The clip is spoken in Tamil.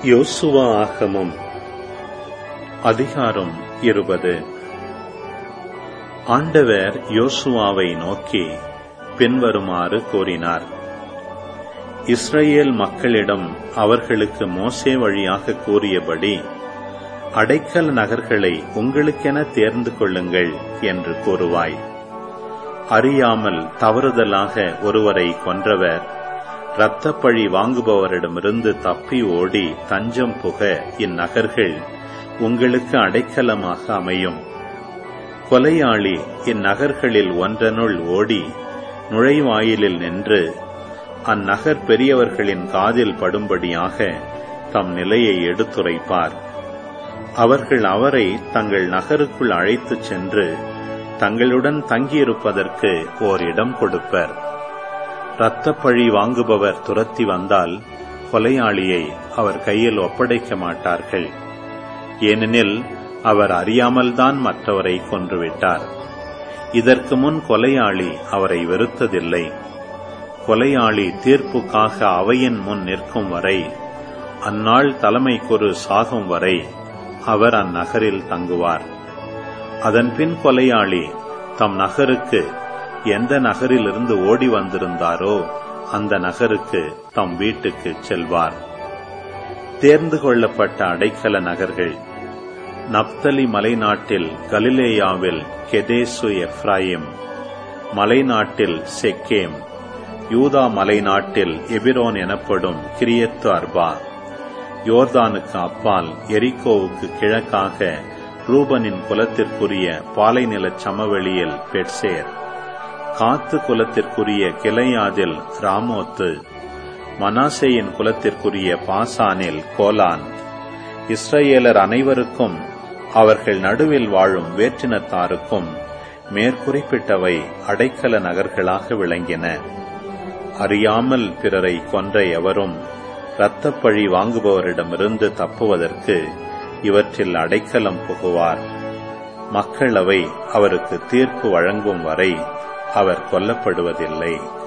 யோசுவா ஆகமம் அதிகாரம் இருபது ஆண்டவர் யோசுவாவை நோக்கி பின்வருமாறு கூறினார் இஸ்ரேல் மக்களிடம் அவர்களுக்கு மோசே வழியாக கூறியபடி அடைக்கல் நகர்களை உங்களுக்கென தேர்ந்து கொள்ளுங்கள் என்று கூறுவாய் அறியாமல் தவறுதலாக ஒருவரை கொன்றவர் இரத்தப்பழி வாங்குபவரிடமிருந்து தப்பி ஓடி தஞ்சம் புக இந்நகர்கள் உங்களுக்கு அடைக்கலமாக அமையும் கொலையாளி இந்நகர்களில் ஒன்றனுள் ஓடி நுழைவாயிலில் நின்று அந்நகர் பெரியவர்களின் காதில் படும்படியாக தம் நிலையை எடுத்துரைப்பார் அவர்கள் அவரை தங்கள் நகருக்குள் அழைத்துச் சென்று தங்களுடன் தங்கியிருப்பதற்கு ஓர் இடம் கொடுப்பர் இரத்தப்பழி வாங்குபவர் துரத்தி வந்தால் கொலையாளியை அவர் கையில் ஒப்படைக்க மாட்டார்கள் ஏனெனில் அவர் அறியாமல்தான் மற்றவரை கொன்றுவிட்டார் இதற்கு முன் கொலையாளி அவரை வெறுத்ததில்லை கொலையாளி தீர்ப்புக்காக அவையின் முன் நிற்கும் வரை அந்நாள் தலைமைக்கொரு சாகும் வரை அவர் அந்நகரில் தங்குவார் அதன்பின் கொலையாளி தம் நகருக்கு எந்த நகரிலிருந்து ஓடி வந்திருந்தாரோ அந்த நகருக்கு தம் வீட்டுக்கு செல்வார் தேர்ந்து கொள்ளப்பட்ட அடைக்கல நகர்கள் நப்தலி மலைநாட்டில் கலிலேயாவில் கெதேசு எஃப்ராயிம் மலைநாட்டில் செக்கேம் யூதா மலைநாட்டில் எபிரோன் எனப்படும் கிரியத்து அர்பா யோர்தானுக்கு அப்பால் எரிக்கோவுக்கு கிழக்காக ரூபனின் குலத்திற்குரிய பாலைநிலச் சமவெளியில் பெட்சேர் காத்து குலத்திற்குரிய கிளையாதில் ராமோத்து மனாசேயின் குலத்திற்குரிய பாசானில் கோலான் இஸ்ரேலர் அனைவருக்கும் அவர்கள் நடுவில் வாழும் வேற்றினத்தாருக்கும் மேற்குறிப்பிட்டவை அடைக்கல நகர்களாக விளங்கின அறியாமல் பிறரை கொன்ற எவரும் இரத்தப்பழி வாங்குபவரிடமிருந்து தப்புவதற்கு இவற்றில் அடைக்கலம் புகுவார் மக்களவை அவருக்கு தீர்ப்பு வழங்கும் வரை அவர் கொல்லப்படுவதில்லை